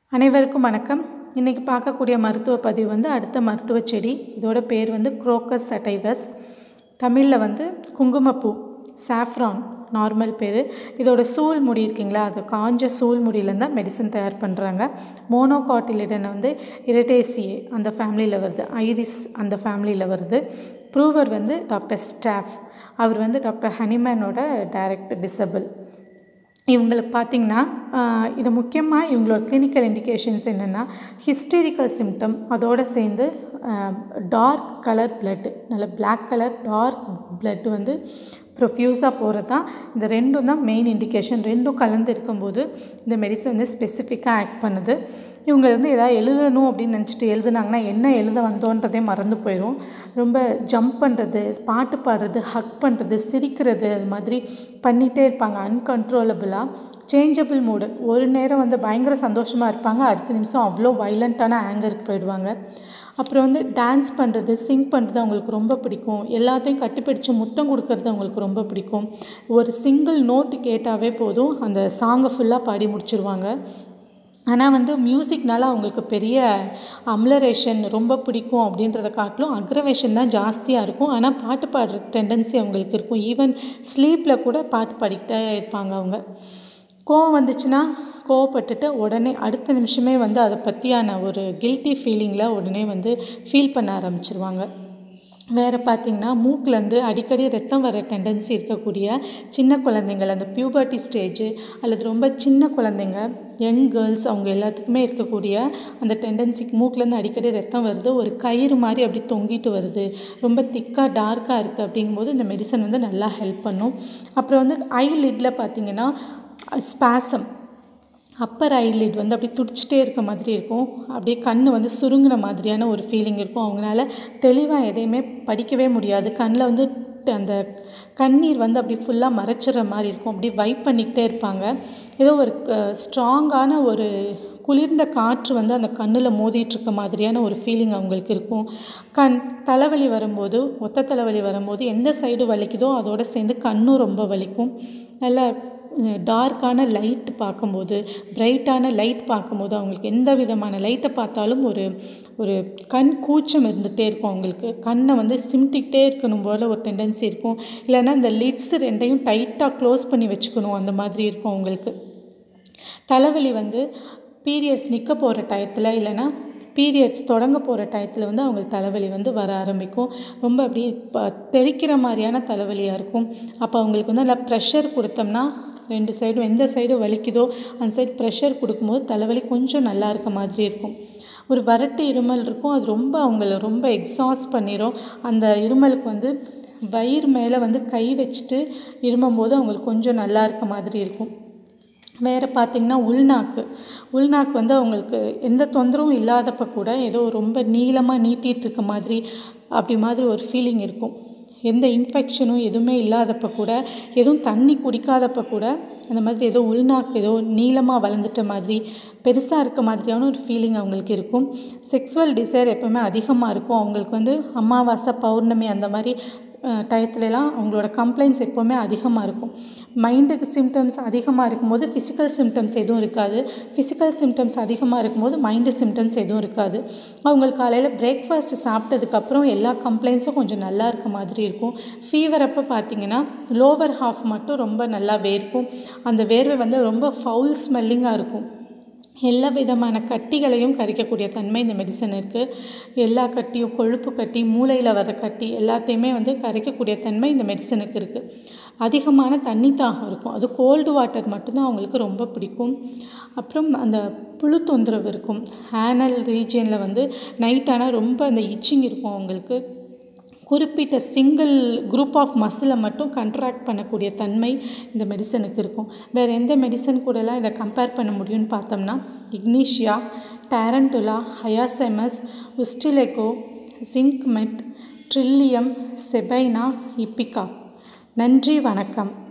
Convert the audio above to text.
அனைவருக்கும் வணக்கம் இன்றைக்கி பார்க்கக்கூடிய மருத்துவ பதிவு வந்து அடுத்த மருத்துவ செடி இதோட பேர் வந்து குரோக்கஸ் சட்டைவஸ் தமிழில் வந்து குங்குமப்பூ சாஃப்ரான் நார்மல் பேர் இதோட சூல் முடி இருக்கீங்களா அது காஞ்ச சூல் முடியிலேருந்து தான் மெடிசன் தயார் பண்ணுறாங்க மோனோகாட்டிலிடன் வந்து இரட்டேசியே அந்த ஃபேமிலியில் வருது ஐரிஸ் அந்த ஃபேமிலியில் வருது ப்ரூவர் வந்து டாக்டர் ஸ்டாஃப் அவர் வந்து டாக்டர் ஹனிமேனோட டைரக்ட் டிசபிள் இவங்களுக்கு பார்த்திங்கன்னா இது முக்கியமாக இவங்களோட கிளினிக்கல் இண்டிகேஷன்ஸ் என்னென்னா ஹிஸ்டரிக்கல் சிம்டம் அதோடு சேர்ந்து டார்க் கலர் பிளட்டு நல்ல பிளாக் கலர் டார்க் பிளட் வந்து ப்ரொஃப்யூஸாக போகிறது தான் இந்த ரெண்டும் தான் மெயின் இண்டிகேஷன் ரெண்டும் கலந்து இருக்கும்போது இந்த மெடிசன் வந்து ஸ்பெசிஃபிக்காக ஆக்ட் பண்ணுது இவங்க வந்து எதாவது எழுதணும் அப்படின்னு நினச்சிட்டு எழுதுனாங்கன்னா என்ன எழுத வந்தோன்றதே மறந்து போயிடும் ரொம்ப ஜம்ப் பண்ணுறது பாட்டு பாடுறது ஹக் பண்ணுறது சிரிக்கிறது அது மாதிரி பண்ணிகிட்டே இருப்பாங்க அன்கண்ட்ரோலபிளாக சேஞ்சபிள் மூடு ஒரு நேரம் வந்து பயங்கர சந்தோஷமாக இருப்பாங்க அடுத்த நிமிஷம் அவ்வளோ வைலண்ட்டான ஆங்கருக்கு போயிடுவாங்க அப்புறம் வந்து டான்ஸ் பண்ணுறது சிங் பண்ணுறது அவங்களுக்கு ரொம்ப பிடிக்கும் எல்லாத்தையும் கட்டிப்பிடிச்சு முத்தம் கொடுக்கறது அவங்களுக்கு ரொம்ப பிடிக்கும் ஒரு சிங்கிள் நோட்டு கேட்டாவே போதும் அந்த சாங்கை ஃபுல்லாக பாடி முடிச்சிருவாங்க ஆனால் வந்து மியூசிக்னால அவங்களுக்கு பெரிய அம்லரேஷன் ரொம்ப பிடிக்கும் அப்படின்றத காட்டிலும் அக்ரவேஷன் தான் ஜாஸ்தியாக இருக்கும் ஆனால் பாட்டு பாடுற டெண்டன்சி அவங்களுக்கு இருக்கும் ஈவன் ஸ்லீப்பில் கூட பாட்டு பாடிக்கிட்டே இருப்பாங்க அவங்க கோவம் வந்துச்சுன்னா கோவப்பட்டுட்டு உடனே அடுத்த நிமிஷமே வந்து அதை பற்றியான ஒரு கில்ட்டி ஃபீலிங்கில் உடனே வந்து ஃபீல் பண்ண ஆரம்பிச்சிருவாங்க வேறு பார்த்திங்கன்னா மூக்கிலேருந்து அடிக்கடி ரத்தம் வர டெண்டன்சி இருக்கக்கூடிய சின்ன குழந்தைங்கள் அந்த பியூபர்ட்டி ஸ்டேஜ் அல்லது ரொம்ப சின்ன குழந்தைங்க யங் கேர்ள்ஸ் அவங்க எல்லாத்துக்குமே இருக்கக்கூடிய அந்த டெண்டன்சிக்கு மூக்கிலேருந்து அடிக்கடி ரத்தம் வருது ஒரு கயிறு மாதிரி அப்படி தொங்கிட்டு வருது ரொம்ப திக்காக டார்க்காக இருக்குது அப்படிங்கும்போது இந்த மெடிசன் வந்து நல்லா ஹெல்ப் பண்ணும் அப்புறம் வந்து ஐ லிட்டில் பார்த்திங்கன்னா ஸ்பாசம் அப்பர் ஐலிட் வந்து அப்படி துடிச்சிட்டே இருக்க மாதிரி இருக்கும் அப்படியே கண் வந்து சுருங்கின மாதிரியான ஒரு ஃபீலிங் இருக்கும் அவங்களால தெளிவாக எதையுமே படிக்கவே முடியாது கண்ணில் வந்து அந்த கண்ணீர் வந்து அப்படி ஃபுல்லாக மறைச்சிட்ற மாதிரி இருக்கும் அப்படி வைப் பண்ணிக்கிட்டே இருப்பாங்க ஏதோ ஒரு ஸ்ட்ராங்கான ஒரு குளிர்ந்த காற்று வந்து அந்த கண்ணில் மோதிட்டுருக்க மாதிரியான ஒரு ஃபீலிங் அவங்களுக்கு இருக்கும் கண் தலைவலி வரும்போது ஒத்த தலைவலி வரும்போது எந்த சைடு வலிக்குதோ அதோடு சேர்ந்து கண்ணும் ரொம்ப வலிக்கும் நல்ல டார்க்கான லைட் பார்க்கும்போது பிரைட்டான லைட் பார்க்கும்போது அவங்களுக்கு எந்த விதமான லைட்டை பார்த்தாலும் ஒரு ஒரு கண் கூச்சம் இருந்துகிட்டே இருக்கும் அவங்களுக்கு கண்ணை வந்து சிமிட்டிக்கிட்டே இருக்கணும் போல் ஒரு டெண்டன்சி இருக்கும் இல்லைன்னா இந்த லிட்ஸ் ரெண்டையும் டைட்டாக க்ளோஸ் பண்ணி வச்சுக்கணும் அந்த மாதிரி இருக்கும் அவங்களுக்கு தலைவலி வந்து பீரியட்ஸ் நிற்க போகிற டயத்தில் இல்லைன்னா பீரியட்ஸ் தொடங்க போகிற டயத்தில் வந்து அவங்களுக்கு தலைவலி வந்து வர ஆரம்பிக்கும் ரொம்ப அப்படியே தெரிக்கிற மாதிரியான தலைவலியாக இருக்கும் அப்போ அவங்களுக்கு வந்து நல்லா ப்ரெஷர் கொடுத்தோம்னா ரெண்டு சைடும் எந்த சைடு வலிக்குதோ அந்த சைடு ப்ரெஷர் கொடுக்கும்போது தலைவலி கொஞ்சம் நல்லா இருக்க மாதிரி இருக்கும் ஒரு வறட்டு இருமல் இருக்கும் அது ரொம்ப அவங்கள ரொம்ப எக்ஸாஸ்ட் பண்ணிடும் அந்த இருமலுக்கு வந்து வயிறு மேலே வந்து கை வச்சுட்டு இருமும் போது அவங்களுக்கு கொஞ்சம் நல்லா இருக்க மாதிரி இருக்கும் வேறு பார்த்திங்கன்னா உள்நாக்கு உள்நாக்கு வந்து அவங்களுக்கு எந்த தொந்தரவும் இல்லாதப்போ கூட ஏதோ ரொம்ப நீளமாக நீட்டிகிட்டு இருக்க மாதிரி அப்படி மாதிரி ஒரு ஃபீலிங் இருக்கும் எந்த இன்ஃபெக்ஷனும் எதுவுமே இல்லாதப்போ கூட எதுவும் தண்ணி குடிக்காதப்போ கூட அந்த மாதிரி ஏதோ உள்நாக்கு ஏதோ நீளமாக வளர்ந்துட்ட மாதிரி பெருசாக இருக்க மாதிரியான ஒரு ஃபீலிங் அவங்களுக்கு இருக்கும் செக்ஸுவல் டிசைர் எப்போவுமே அதிகமாக இருக்கும் அவங்களுக்கு வந்து அமாவாசை பௌர்ணமி அந்த மாதிரி டயத்துலலாம் அவங்களோட கம்ப்ளைண்ட்ஸ் எப்போவுமே அதிகமாக இருக்கும் மைண்டுக்கு சிம்டம்ஸ் அதிகமாக இருக்கும்போது ஃபிசிக்கல் சிம்டம்ஸ் எதுவும் இருக்காது ஃபிசிக்கல் சிம்டம்ஸ் அதிகமாக இருக்கும்போது மைண்டு சிம்டம்ஸ் எதுவும் இருக்காது அவங்களுக்கு காலையில் பிரேக்ஃபாஸ்ட் சாப்பிட்டதுக்கப்புறம் எல்லா கம்ப்ளைண்ட்ஸும் கொஞ்சம் நல்லா இருக்க மாதிரி இருக்கும் ஃபீவர் அப்போ பார்த்திங்கன்னா லோவர் ஹாஃப் மட்டும் ரொம்ப நல்லா வேர்க்கும் அந்த வேர்வை வந்து ரொம்ப ஃபவுல் ஸ்மெல்லிங்காக இருக்கும் எல்லா விதமான கட்டிகளையும் கரிக்கக்கூடிய தன்மை இந்த மெடிசன் இருக்குது எல்லா கட்டியும் கொழுப்பு கட்டி மூளையில் வர கட்டி எல்லாத்தையுமே வந்து கரைக்கக்கூடிய தன்மை இந்த மெடிசனுக்கு இருக்குது அதிகமான தண்ணி தாகம் இருக்கும் அது கோல்டு வாட்டர் மட்டும்தான் அவங்களுக்கு ரொம்ப பிடிக்கும் அப்புறம் அந்த புழு தொந்தரவு இருக்கும் ஹேனல் ரீஜியனில் வந்து நைட் ஆனால் ரொம்ப அந்த இச்சிங் இருக்கும் அவங்களுக்கு குறிப்பிட்ட சிங்கிள் குரூப் ஆஃப் மசிலை மட்டும் கண்ட்ராக்ட் பண்ணக்கூடிய தன்மை இந்த மெடிசனுக்கு இருக்கும் வேறு எந்த மெடிசன் கூடலாம் இதை கம்பேர் பண்ண முடியும்னு பார்த்தோம்னா இக்னீஷியா டேரண்டுலா ஹயாசெமஸ் உஸ்டிலெகோ ஜிங்க் மெட் ட்ரில்லியம் செபைனா இப்பிகா நன்றி வணக்கம்